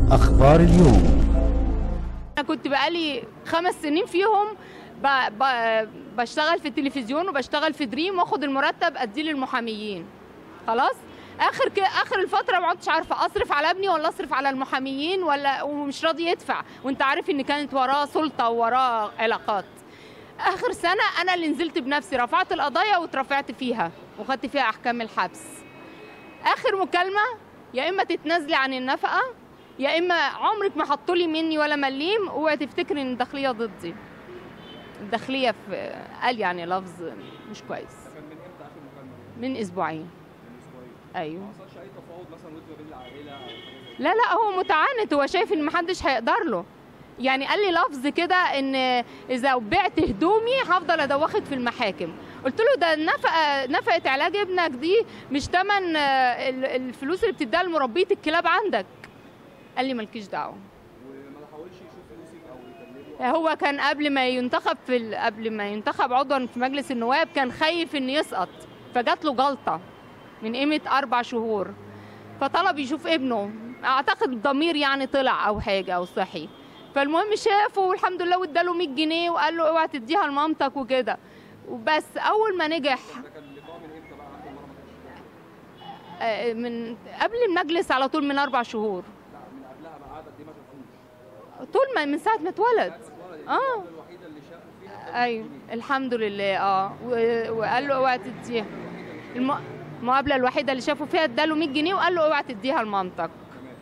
أخبار اليوم انا كنت بقالي خمس سنين فيهم ب... ب... بشتغل في التلفزيون وبشتغل في دريم واخد المرتب اديه للمحاميين خلاص اخر ك... اخر الفتره ما عدتش عارفه اصرف على ابني ولا اصرف على المحاميين ولا ومش راضي يدفع وانت عارف ان كانت وراه سلطه ووراه علاقات اخر سنه انا اللي نزلت بنفسي رفعت القضايا واترفعت فيها وخدت فيها احكام الحبس اخر مكالمه يا اما تتنازلي عن النفقه يا اما عمرك ما حطوا لي مني ولا مليم اوعي تفتكري ان الداخليه ضدي الداخليه في قال يعني لفظ مش كويس كان من امتى اخر مكالمه؟ من اسبوعين من اسبوعين ايوه ما حصلش اي تفاوض مثلا ود ما بين العائله او حاجه زي لا لا هو متعاند هو شايف ان محدش هيقدر له يعني قال لي لفظ كده ان اذا بعت هدومي هفضل ادوخك في المحاكم قلت له ده النفقه نفقه علاج ابنك دي مش تمن آه، ال- الفلوس اللي بتديها لمربيه الكلاب عندك قال لي مالكيش دعوه وما حاولش يشوف فلوسك او يكلمه هو كان قبل ما ينتخب في ال- قبل ما ينتخب عضوا في مجلس النواب كان خايف انه يسقط فجات له جلطه من قيمه اربع شهور فطلب يشوف ابنه اعتقد الضمير يعني طلع او حاجه او صحي فالمهم شافه والحمد لله واداله 100 جنيه وقال له اوعى تديها لمامتك وكده وبس اول ما نجح ده كان اللقاء من امتى بقى اخر مره ما كانش آه، من قبل المجلس على طول من اربع شهور لا من قبلها بقى قعدت دي ما شافوش طول ما من ساعه ما اتولد اه الفترة الوحيده اللي شافوا فيها ايوه الحمد لله اه و- وقال له اوعى تديها الم... المقابله الوحيده اللي شافوا فيها اداله 100 جنيه وقال له اوعى تديها لمامتك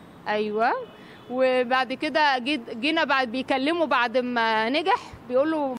ايوه وبعد كده جيت جينا بعد بيكلمه بعد ما نجح بيقول له